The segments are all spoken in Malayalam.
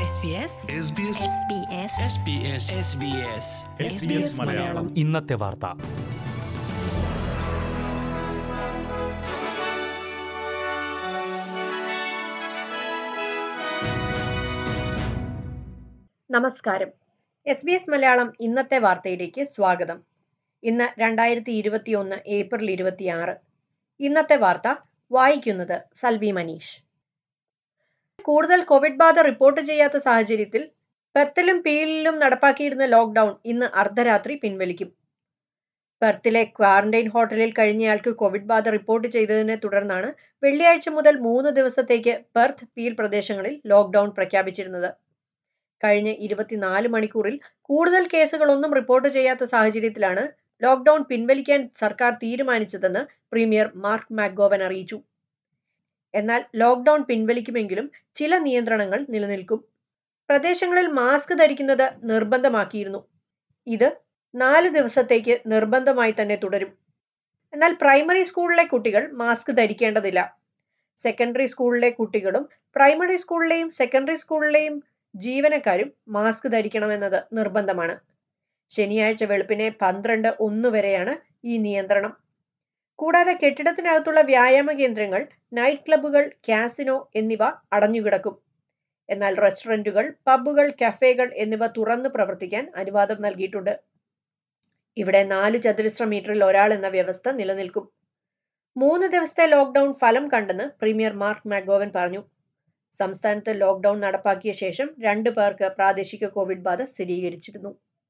SBS SBS SBS SBS SBS SBS Malayalam ഇന്നത്തെ വാർത്ത നമസ്കാരം എസ് ബി എസ് മലയാളം ഇന്നത്തെ വാർത്തയിലേക്ക് സ്വാഗതം ഇന്ന് രണ്ടായിരത്തി ഇരുപത്തിയൊന്ന് ഏപ്രിൽ ഇരുപത്തിയാറ് ഇന്നത്തെ വാർത്ത വായിക്കുന്നത് സൽവി മനീഷ് കൂടുതൽ കോവിഡ് ബാധ റിപ്പോർട്ട് ചെയ്യാത്ത സാഹചര്യത്തിൽ പെർത്തിലും പീലിലും നടപ്പാക്കിയിരുന്ന ലോക്ക്ഡൌൺ ഇന്ന് അർദ്ധരാത്രി പിൻവലിക്കും പെർത്തിലെ ക്വാറന്റൈൻ ഹോട്ടലിൽ കഴിഞ്ഞയാൾക്ക് കോവിഡ് ബാധ റിപ്പോർട്ട് ചെയ്തതിനെ തുടർന്നാണ് വെള്ളിയാഴ്ച മുതൽ മൂന്ന് ദിവസത്തേക്ക് പെർത്ത് പീൽ പ്രദേശങ്ങളിൽ ലോക്ക്ഡൌൺ പ്രഖ്യാപിച്ചിരുന്നത് കഴിഞ്ഞ ഇരുപത്തിനാല് മണിക്കൂറിൽ കൂടുതൽ കേസുകളൊന്നും റിപ്പോർട്ട് ചെയ്യാത്ത സാഹചര്യത്തിലാണ് ലോക്ക്ഡൌൺ പിൻവലിക്കാൻ സർക്കാർ തീരുമാനിച്ചതെന്ന് പ്രീമിയർ മാർക്ക് മാക്ഗോവൻ അറിയിച്ചു എന്നാൽ ലോക്ക്ഡൌൺ പിൻവലിക്കുമെങ്കിലും ചില നിയന്ത്രണങ്ങൾ നിലനിൽക്കും പ്രദേശങ്ങളിൽ മാസ്ക് ധരിക്കുന്നത് നിർബന്ധമാക്കിയിരുന്നു ഇത് നാല് ദിവസത്തേക്ക് നിർബന്ധമായി തന്നെ തുടരും എന്നാൽ പ്രൈമറി സ്കൂളിലെ കുട്ടികൾ മാസ്ക് ധരിക്കേണ്ടതില്ല സെക്കൻഡറി സ്കൂളിലെ കുട്ടികളും പ്രൈമറി സ്കൂളിലെയും സെക്കൻഡറി സ്കൂളിലെയും ജീവനക്കാരും മാസ്ക് ധരിക്കണമെന്നത് നിർബന്ധമാണ് ശനിയാഴ്ച വെളുപ്പിനെ പന്ത്രണ്ട് ഒന്ന് വരെയാണ് ഈ നിയന്ത്രണം കൂടാതെ കെട്ടിടത്തിനകത്തുള്ള വ്യായാമ കേന്ദ്രങ്ങൾ നൈറ്റ് ക്ലബ്ബുകൾ കാസിനോ എന്നിവ അടഞ്ഞുകിടക്കും എന്നാൽ റെസ്റ്റോറന്റുകൾ പബ്ബുകൾ കഫേകൾ എന്നിവ തുറന്നു പ്രവർത്തിക്കാൻ അനുവാദം നൽകിയിട്ടുണ്ട് ഇവിടെ നാല് ചതുരശ്ര മീറ്ററിൽ ഒരാൾ എന്ന വ്യവസ്ഥ നിലനിൽക്കും മൂന്ന് ദിവസത്തെ ലോക്ക്ഡൌൺ ഫലം കണ്ടെന്ന് പ്രീമിയർ മാർക്ക് മാഗോവൻ പറഞ്ഞു സംസ്ഥാനത്ത് ലോക്ക്ഡൌൺ നടപ്പാക്കിയ ശേഷം രണ്ടു പേർക്ക് പ്രാദേശിക കോവിഡ് ബാധ സ്ഥിരീകരിച്ചിരുന്നു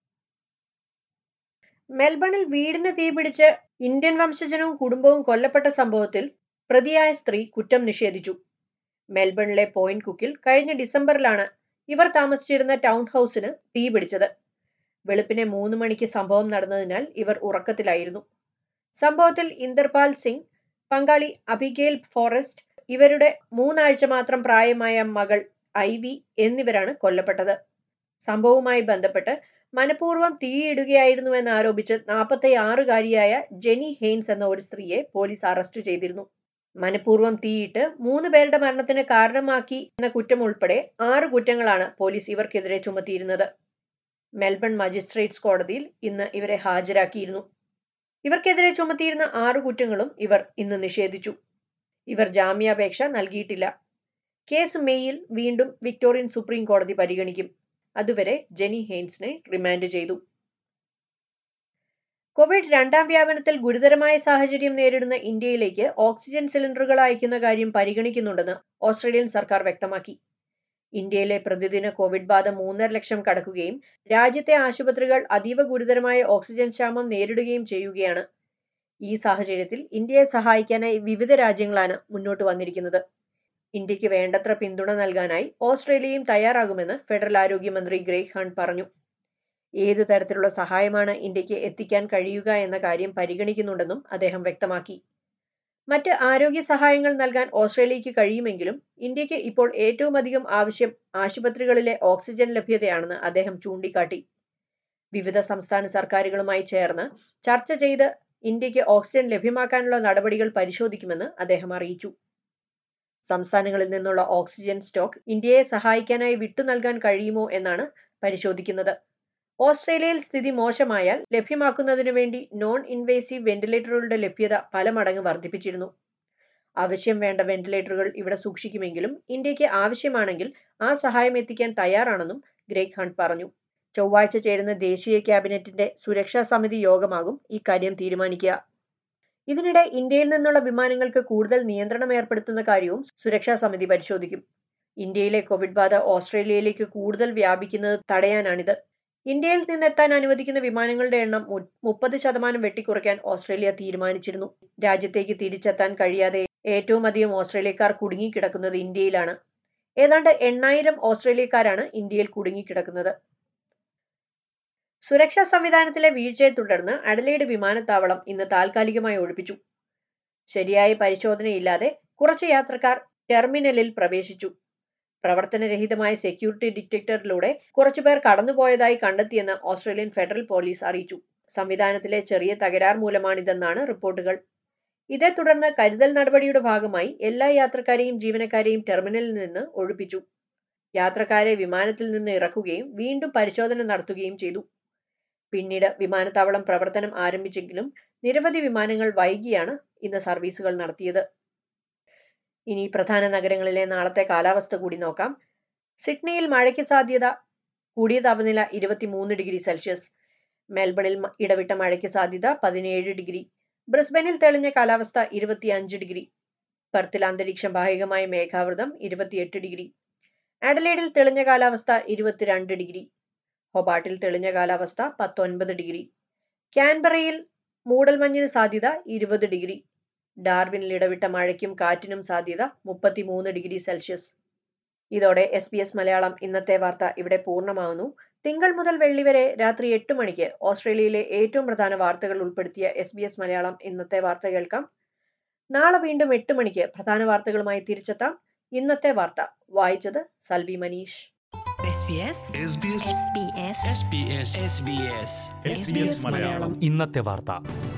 മെൽബണിൽ വീടിന് തീപിടിച്ച് ഇന്ത്യൻ വംശജനവും കുടുംബവും കൊല്ലപ്പെട്ട സംഭവത്തിൽ പ്രതിയായ സ്ത്രീ കുറ്റം നിഷേധിച്ചു മെൽബണിലെ പോയിന്റ് കുക്കിൽ കഴിഞ്ഞ ഡിസംബറിലാണ് ഇവർ താമസിച്ചിരുന്ന ടൗൺ ഹൗസിന് തീപിടിച്ചത് വെളുപ്പിനെ മൂന്ന് മണിക്ക് സംഭവം നടന്നതിനാൽ ഇവർ ഉറക്കത്തിലായിരുന്നു സംഭവത്തിൽ ഇന്ദർപാൽ സിംഗ് പങ്കാളി അബിഗേൽ ഫോറസ്റ്റ് ഇവരുടെ മൂന്നാഴ്ച മാത്രം പ്രായമായ മകൾ ഐ വി എന്നിവരാണ് കൊല്ലപ്പെട്ടത് സംഭവവുമായി ബന്ധപ്പെട്ട് മനഃപൂർവ്വം തീയിടുകയായിരുന്നുവെന്ന് ആരോപിച്ച് നാൽപ്പത്തി ആറുകാരിയായ ജെനി ഹെയ്ൻസ് എന്ന ഒരു സ്ത്രീയെ പോലീസ് അറസ്റ്റ് ചെയ്തിരുന്നു മനഃപൂർവ്വം തീയിട്ട് മൂന്ന് പേരുടെ മരണത്തിന് കാരണമാക്കി എന്ന കുറ്റം ഉൾപ്പെടെ ആറ് കുറ്റങ്ങളാണ് പോലീസ് ഇവർക്കെതിരെ ചുമത്തിയിരുന്നത് മെൽബൺ മജിസ്ട്രേറ്റ്സ് കോടതിയിൽ ഇന്ന് ഇവരെ ഹാജരാക്കിയിരുന്നു ഇവർക്കെതിരെ ചുമത്തിയിരുന്ന ആറ് കുറ്റങ്ങളും ഇവർ ഇന്ന് നിഷേധിച്ചു ഇവർ ജാമ്യാപേക്ഷ നൽകിയിട്ടില്ല കേസ് മെയ്യിൽ വീണ്ടും വിക്ടോറിയൻ സുപ്രീം കോടതി പരിഗണിക്കും അതുവരെ ജെനി ഹെയ്ൻസിനെ റിമാൻഡ് ചെയ്തു കോവിഡ് രണ്ടാം വ്യാപനത്തിൽ ഗുരുതരമായ സാഹചര്യം നേരിടുന്ന ഇന്ത്യയിലേക്ക് ഓക്സിജൻ സിലിണ്ടറുകൾ അയക്കുന്ന കാര്യം പരിഗണിക്കുന്നുണ്ടെന്ന് ഓസ്ട്രേലിയൻ സർക്കാർ വ്യക്തമാക്കി ഇന്ത്യയിലെ പ്രതിദിന കോവിഡ് ബാധ മൂന്നര ലക്ഷം കടക്കുകയും രാജ്യത്തെ ആശുപത്രികൾ അതീവ ഗുരുതരമായ ഓക്സിജൻ ക്ഷാമം നേരിടുകയും ചെയ്യുകയാണ് ഈ സാഹചര്യത്തിൽ ഇന്ത്യയെ സഹായിക്കാനായി വിവിധ രാജ്യങ്ങളാണ് മുന്നോട്ട് വന്നിരിക്കുന്നത് ഇന്ത്യക്ക് വേണ്ടത്ര പിന്തുണ നൽകാനായി ഓസ്ട്രേലിയയും തയ്യാറാകുമെന്ന് ഫെഡറൽ ആരോഗ്യമന്ത്രി ഗ്രേഗ് ഹണ്ട് പറഞ്ഞു ഏതു തരത്തിലുള്ള സഹായമാണ് ഇന്ത്യക്ക് എത്തിക്കാൻ കഴിയുക എന്ന കാര്യം പരിഗണിക്കുന്നുണ്ടെന്നും അദ്ദേഹം വ്യക്തമാക്കി മറ്റ് ആരോഗ്യ സഹായങ്ങൾ നൽകാൻ ഓസ്ട്രേലിയക്ക് കഴിയുമെങ്കിലും ഇന്ത്യക്ക് ഇപ്പോൾ ഏറ്റവും അധികം ആവശ്യം ആശുപത്രികളിലെ ഓക്സിജൻ ലഭ്യതയാണെന്ന് അദ്ദേഹം ചൂണ്ടിക്കാട്ടി വിവിധ സംസ്ഥാന സർക്കാരുകളുമായി ചേർന്ന് ചർച്ച ചെയ്ത് ഇന്ത്യക്ക് ഓക്സിജൻ ലഭ്യമാക്കാനുള്ള നടപടികൾ പരിശോധിക്കുമെന്ന് അദ്ദേഹം അറിയിച്ചു സംസ്ഥാനങ്ങളിൽ നിന്നുള്ള ഓക്സിജൻ സ്റ്റോക്ക് ഇന്ത്യയെ സഹായിക്കാനായി വിട്ടു നൽകാൻ കഴിയുമോ എന്നാണ് പരിശോധിക്കുന്നത് ഓസ്ട്രേലിയയിൽ സ്ഥിതി മോശമായാൽ ലഭ്യമാക്കുന്നതിനു വേണ്ടി നോൺ ഇൻവേസീവ് വെന്റിലേറ്ററുകളുടെ ലഭ്യത പല മടങ്ങ് വർദ്ധിപ്പിച്ചിരുന്നു ആവശ്യം വേണ്ട വെന്റിലേറ്ററുകൾ ഇവിടെ സൂക്ഷിക്കുമെങ്കിലും ഇന്ത്യക്ക് ആവശ്യമാണെങ്കിൽ ആ സഹായം എത്തിക്കാൻ തയ്യാറാണെന്നും ഗ്രേഗ് ഹണ്ട് പറഞ്ഞു ചൊവ്വാഴ്ച ചേരുന്ന ദേശീയ ക്യാബിനറ്റിന്റെ സുരക്ഷാ സമിതി യോഗമാകും ഇക്കാര്യം തീരുമാനിക്കുക ഇതിനിടെ ഇന്ത്യയിൽ നിന്നുള്ള വിമാനങ്ങൾക്ക് കൂടുതൽ നിയന്ത്രണം ഏർപ്പെടുത്തുന്ന കാര്യവും സുരക്ഷാ സമിതി പരിശോധിക്കും ഇന്ത്യയിലെ കോവിഡ് ബാധ ഓസ്ട്രേലിയയിലേക്ക് കൂടുതൽ വ്യാപിക്കുന്നത് തടയാനാണിത് ഇന്ത്യയിൽ നിന്നെത്താൻ അനുവദിക്കുന്ന വിമാനങ്ങളുടെ എണ്ണം മുപ്പത് ശതമാനം വെട്ടിക്കുറയ്ക്കാൻ ഓസ്ട്രേലിയ തീരുമാനിച്ചിരുന്നു രാജ്യത്തേക്ക് തിരിച്ചെത്താൻ കഴിയാതെ ഏറ്റവും അധികം ഓസ്ട്രേലിയക്കാർ കുടുങ്ങിക്കിടക്കുന്നത് ഇന്ത്യയിലാണ് ഏതാണ്ട് എണ്ണായിരം ഓസ്ട്രേലിയക്കാരാണ് ഇന്ത്യയിൽ കുടുങ്ങിക്കിടക്കുന്നത് സുരക്ഷാ സംവിധാനത്തിലെ വീഴ്ചയെ തുടർന്ന് അഡലേഡ് വിമാനത്താവളം ഇന്ന് താൽക്കാലികമായി ഒഴിപ്പിച്ചു ശരിയായ പരിശോധനയില്ലാതെ കുറച്ച് യാത്രക്കാർ ടെർമിനലിൽ പ്രവേശിച്ചു പ്രവർത്തനരഹിതമായ സെക്യൂരിറ്റി ഡിറ്റക്ടറിലൂടെ കുറച്ചുപേർ കടന്നുപോയതായി കണ്ടെത്തിയെന്ന് ഓസ്ട്രേലിയൻ ഫെഡറൽ പോലീസ് അറിയിച്ചു സംവിധാനത്തിലെ ചെറിയ തകരാർ മൂലമാണിതെന്നാണ് റിപ്പോർട്ടുകൾ ഇതേ തുടർന്ന് കരുതൽ നടപടിയുടെ ഭാഗമായി എല്ലാ യാത്രക്കാരെയും ജീവനക്കാരെയും ടെർമിനലിൽ നിന്ന് ഒഴിപ്പിച്ചു യാത്രക്കാരെ വിമാനത്തിൽ നിന്ന് ഇറക്കുകയും വീണ്ടും പരിശോധന നടത്തുകയും ചെയ്തു പിന്നീട് വിമാനത്താവളം പ്രവർത്തനം ആരംഭിച്ചെങ്കിലും നിരവധി വിമാനങ്ങൾ വൈകിയാണ് ഇന്ന് സർവീസുകൾ നടത്തിയത് ഇനി പ്രധാന നഗരങ്ങളിലെ നാളത്തെ കാലാവസ്ഥ കൂടി നോക്കാം സിഡ്നിയിൽ മഴയ്ക്ക് സാധ്യത കൂടിയ താപനില ഇരുപത്തിമൂന്ന് ഡിഗ്രി സെൽഷ്യസ് മെൽബണിൽ മ- ഇടവിട്ട മഴയ്ക്ക് സാധ്യത പതിനേഴ് ഡിഗ്രി ബ്രിസ്ബനിൽ തെളിഞ്ഞ കാലാവസ്ഥ ഇരുപത്തിയഞ്ച് ഡിഗ്രി പെർത്തിൽ അന്തരീക്ഷം ഭാഗികമായി മേഘാവൃതം ഇരുപത്തിയെട്ട് ഡിഗ്രി ആഡലേഡിൽ തെളിഞ്ഞ കാലാവസ്ഥ ഇരുപത്തിരണ്ട് ഡിഗ്രി ഹൊബാട്ടിൽ തെളിഞ്ഞ കാലാവസ്ഥ പത്തൊൻപത് ഡിഗ്രി കാൻബറയിൽ മൂടൽമഞ്ഞിന് സാധ്യത ഇരുപത് ഡിഗ്രി ഡാർവിനിൽ ഇടവിട്ട മഴയ്ക്കും കാറ്റിനും സാധ്യത മുപ്പത്തിമൂന്ന് ഡിഗ്രി സെൽഷ്യസ് ഇതോടെ എസ് ബി എസ് മലയാളം ഇന്നത്തെ വാർത്ത ഇവിടെ പൂർണ്ണമാകുന്നു തിങ്കൾ മുതൽ വെള്ളി വരെ രാത്രി എട്ട് മണിക്ക് ഓസ്ട്രേലിയയിലെ ഏറ്റവും പ്രധാന വാർത്തകൾ ഉൾപ്പെടുത്തിയ എസ് ബി എസ് മലയാളം ഇന്നത്തെ വാർത്ത കേൾക്കാം നാളെ വീണ്ടും എട്ട് മണിക്ക് പ്രധാന വാർത്തകളുമായി തിരിച്ചെത്താം ഇന്നത്തെ വാർത്ത വായിച്ചത് Salvi Manish SBS SBS SBS SBS SBS SBS Malayalam ഇന്നത്തെ വാർത്ത